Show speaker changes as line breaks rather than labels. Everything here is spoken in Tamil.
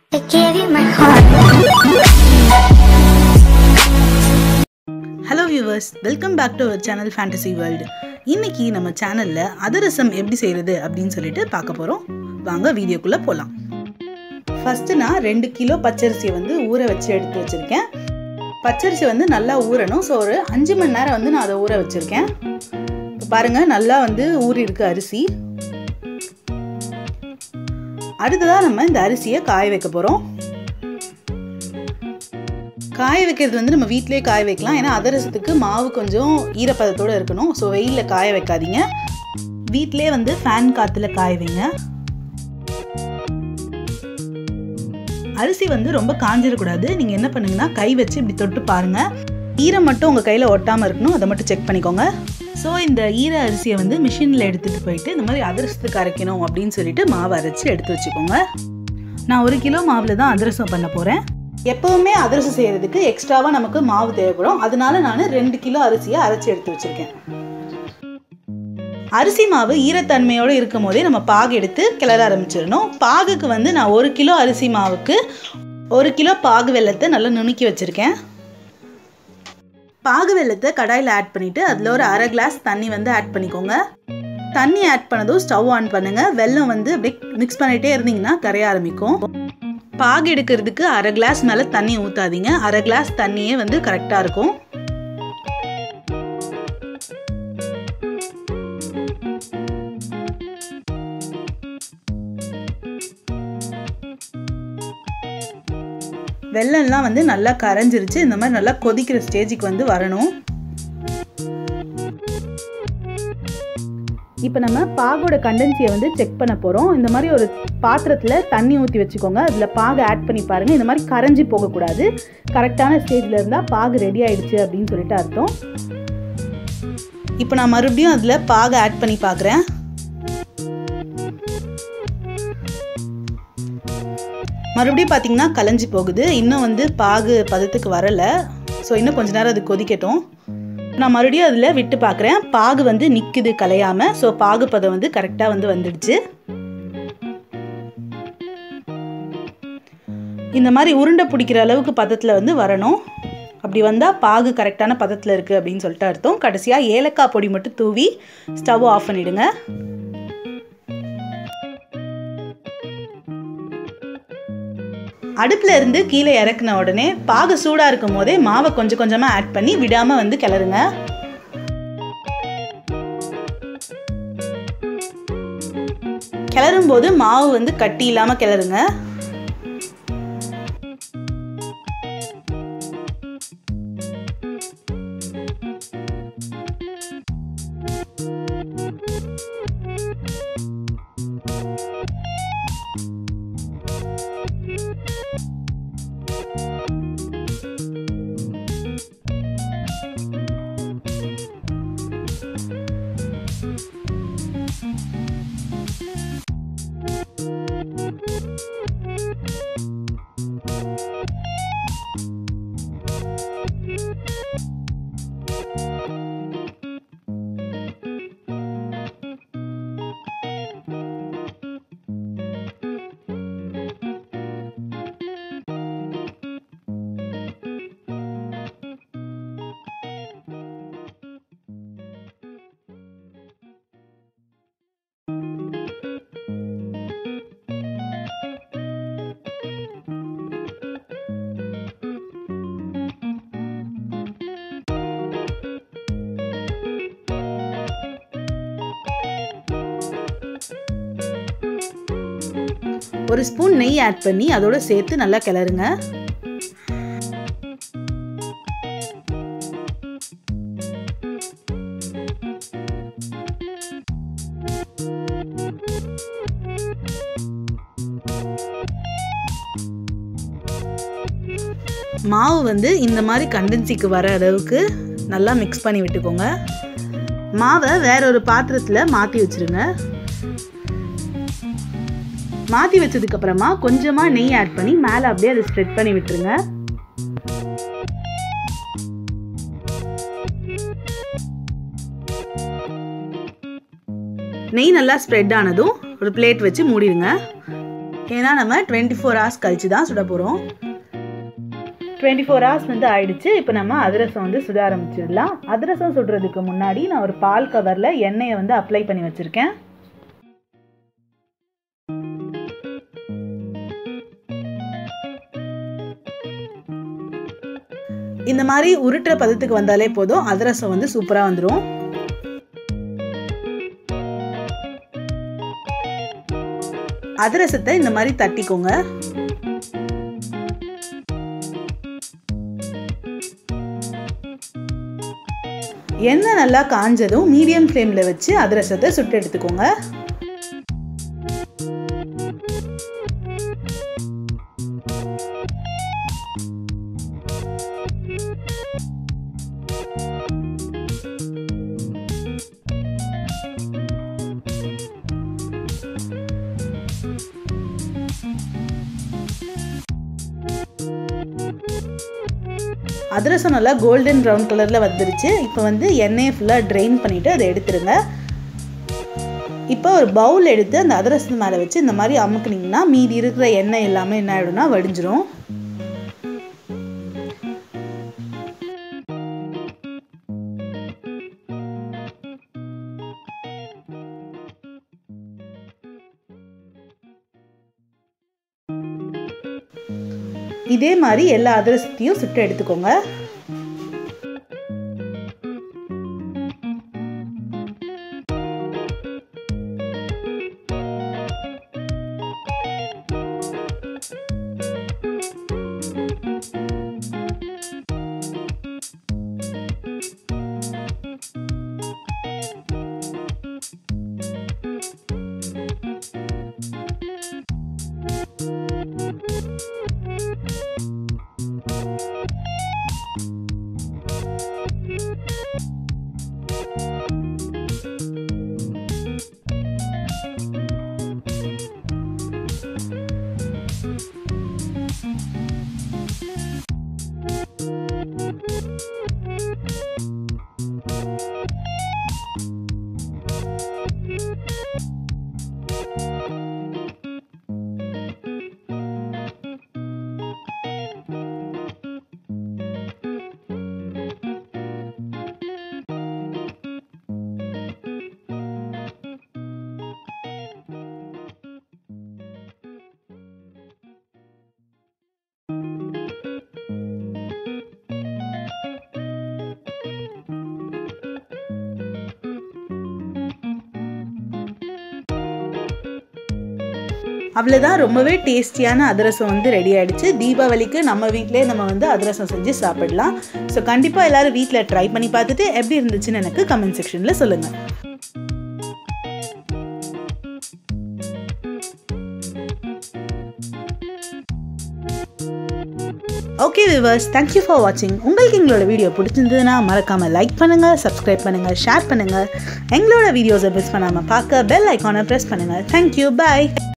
I gave you my heart.
Hello viewers welcome back to our channel fantasy world இன்னைக்கு நம்ம சேனலில் அதிரசம் எப்படி செய்கிறது அப்படின்னு சொல்லிட்டு பார்க்க போகிறோம் வாங்க வீடியோக்குள்ளே போகலாம் ஃபஸ்ட்டு நான் ரெண்டு கிலோ பச்சரிசியை வந்து ஊற வச்சு எடுத்து வச்சுருக்கேன் பச்சரிசி வந்து நல்லா ஊறணும் ஸோ ஒரு அஞ்சு மணி நேரம் வந்து நான் அதை ஊற வச்சுருக்கேன் இப்போ பாருங்கள் நல்லா வந்து ஊறி இருக்கு அரிசி அடுத்ததாக நம்ம இந்த அரிசியை காய வைக்க போகிறோம் காய வைக்கிறது வந்து நம்ம வீட்டிலே காய வைக்கலாம் ஏன்னா அதிரசத்துக்கு மாவு கொஞ்சம் ஈரப்பதத்தோடு இருக்கணும் ஸோ வெயிலில் காய வைக்காதீங்க வீட்டிலே வந்து ஃபேன் காற்றுல காய வைங்க அரிசி வந்து ரொம்ப காஞ்சிடக்கூடாது நீங்கள் என்ன பண்ணுங்கன்னா கை வச்சு இப்படி தொட்டு பாருங்கள் ஈரம் மட்டும் உங்கள் கையில் ஒட்டாமல் இருக்கணும் அதை மட்டும் செக் பண்ணிக்கோங்க ஸோ இந்த ஈர அரிசியை வந்து மிஷினில் எடுத்துகிட்டு போயிட்டு இந்த மாதிரி அதிரசத்துக்கு அரைக்கணும் அப்படின்னு சொல்லிட்டு மாவு அரைச்சி எடுத்து வச்சுக்கோங்க நான் ஒரு கிலோ மாவில் தான் அதிரசம் பண்ண போகிறேன் எப்போவுமே அதிரசம் செய்கிறதுக்கு எக்ஸ்ட்ராவாக நமக்கு மாவு தேவைப்படும் அதனால நான் ரெண்டு கிலோ அரிசியை அரைச்சி எடுத்து வச்சுருக்கேன் அரிசி மாவு ஈரத்தன்மையோடு இருக்கும் போதே நம்ம பாகு எடுத்து கிளற ஆரம்பிச்சிடணும் பாகுக்கு வந்து நான் ஒரு கிலோ அரிசி மாவுக்கு ஒரு கிலோ பாகு வெல்லத்தை நல்லா நுணுக்கி வச்சுருக்கேன் பாகு வெல்லத்தை கடாயில் ஆட் பண்ணிவிட்டு அதில் ஒரு அரை கிளாஸ் தண்ணி வந்து ஆட் பண்ணிக்கோங்க தண்ணி ஆட் பண்ணதும் ஸ்டவ் ஆன் பண்ணுங்கள் வெல்லம் வந்து அப்படியே மிக்ஸ் பண்ணிகிட்டே இருந்தீங்கன்னா கரைய ஆரம்பிக்கும் பாகு எடுக்கிறதுக்கு அரை கிளாஸ் மேலே தண்ணி ஊற்றாதீங்க அரை கிளாஸ் தண்ணியே வந்து கரெக்டாக இருக்கும் வெள்ளம்லாம் வந்து நல்லா கரைஞ்சிருச்சு இந்த மாதிரி நல்லா கொதிக்கிற ஸ்டேஜுக்கு வந்து வரணும் இப்போ நம்ம பாகோட கண்டென்சியை வந்து செக் பண்ண போகிறோம் இந்த மாதிரி ஒரு பாத்திரத்தில் தண்ணி ஊற்றி வச்சுக்கோங்க அதில் பாகு ஆட் பண்ணி பாருங்கள் இந்த மாதிரி கரைஞ்சி போகக்கூடாது கரெக்டான ஸ்டேஜில் இருந்தால் பாகு ரெடி ஆயிடுச்சு அப்படின்னு சொல்லிட்டு அர்த்தம் இப்போ நான் மறுபடியும் அதில் பாகு ஆட் பண்ணி பார்க்குறேன் மறுபடியும் பார்த்தீங்கன்னா கலைஞ்சி போகுது இன்னும் வந்து பாகு பதத்துக்கு வரலை ஸோ இன்னும் கொஞ்ச நேரம் அது கொதிக்கட்டும் நான் மறுபடியும் அதில் விட்டு பார்க்குறேன் பாகு வந்து நிற்குது கலையாமல் ஸோ பாகு பதம் வந்து கரெக்டாக வந்து வந்துடுச்சு இந்த மாதிரி உருண்டை பிடிக்கிற அளவுக்கு பதத்தில் வந்து வரணும் அப்படி வந்தால் பாகு கரெக்டான பதத்தில் இருக்குது அப்படின்னு சொல்லிட்டு அர்த்தம் கடைசியாக ஏலக்காய் பொடி மட்டும் தூவி ஸ்டவ் ஆஃப் பண்ணிவிடுங்க அடுப்பில் இருந்து கீழே இறக்குன உடனே பாகு சூடாக இருக்கும் போதே மாவை கொஞ்சம் கொஞ்சமாக ஆட் பண்ணி விடாமல் வந்து கிளறுங்க கிளறும் போது மாவு வந்து கட்டி இல்லாமல் கிளறுங்க ஒரு ஸ்பூன் நெய் ஆட் பண்ணி அதோட சேர்த்து நல்லா கிளறுங்க மாவு வந்து இந்த மாதிரி கண்டென்சிக்கு வர அளவுக்கு நல்லா மிக்ஸ் பண்ணி விட்டுக்கோங்க மாவை வேற ஒரு பாத்திரத்தில் மாற்றி வச்சுருங்க மாற்றி வச்சதுக்கப்புறமா கொஞ்சமாக நெய் ஆட் பண்ணி மேலே அப்படியே அதை ஸ்ப்ரெட் பண்ணி விட்டுருங்க நெய் நல்லா ஸ்ப்ரெட் ஆனதும் ஒரு பிளேட் வச்சு மூடிடுங்க ஏன்னா நம்ம டுவெண்ட்டி ஃபோர் ஹவர்ஸ் கழிச்சு தான் சுட போகிறோம் டுவெண்ட்டி ஃபோர் ஹவர்ஸ் வந்து ஆயிடுச்சு இப்போ நம்ம அதிரசம் வந்து சுட ஆரம்பிச்சிடலாம் அதிரசம் சுடுறதுக்கு முன்னாடி நான் ஒரு பால் கவரில் எண்ணெயை வந்து அப்ளை பண்ணி வச்சுருக்கேன் இந்த மாதிரி உருட்டுற பதத்துக்கு வந்தாலே போதும் அதிரசம் வந்து சூப்பராக வந்துடும் அதிரசத்தை இந்த மாதிரி தட்டிக்கோங்க எண்ணெய் நல்லா காஞ்சதும் மீடியம் ஃப்ளேமில் வச்சு அதிரசத்தை சுட்டு எடுத்துக்கோங்க அதிரசம் நல்லா கோல்டன் ப்ரௌன் கலரில் வந்துருச்சு இப்போ வந்து எண்ணெயை ஃபுல்லாக ட்ரெயின் பண்ணிவிட்டு அதை எடுத்துருங்க இப்போ ஒரு பவுல் எடுத்து அந்த அதிரசத்து மேலே வச்சு இந்த மாதிரி அமுக்குனிங்கன்னா மீதி இருக்கிற எண்ணெய் எல்லாமே என்ன ஆகிடும்னா வடிஞ்சிரும் இதே மாதிரி எல்லா அதிரசத்தையும் சுட்டு எடுத்துக்கோங்க அவ்வளோதான் ரொம்பவே டேஸ்டியான அதிரசம் வந்து ரெடி ஆகிடுச்சு தீபாவளிக்கு நம்ம வீட்டிலே நம்ம வந்து அதிரசம் செஞ்சு சாப்பிடலாம் ஸோ கண்டிப்பாக எல்லோரும் வீட்டில் ட்ரை பண்ணி பார்த்துட்டு எப்படி இருந்துச்சுன்னு எனக்கு கமெண்ட் செக்ஷனில் சொல்லுங்கள் ஓகே விவர்ஸ் தேங்க்யூ ஃபார் வாட்சிங் உங்களுக்கு எங்களோட வீடியோ பிடிச்சிருந்ததுன்னா மறக்காமல் லைக் பண்ணுங்கள் சப்ஸ்கிரைப் பண்ணுங்கள் ஷேர் பண்ணுங்கள் எங்களோட வீடியோஸை மிஸ் பண்ணாமல் பார்க்க பெல் ஐக்கானை ப்ரெஸ் பண்ணுங்கள் தேங்க்யூ பாய்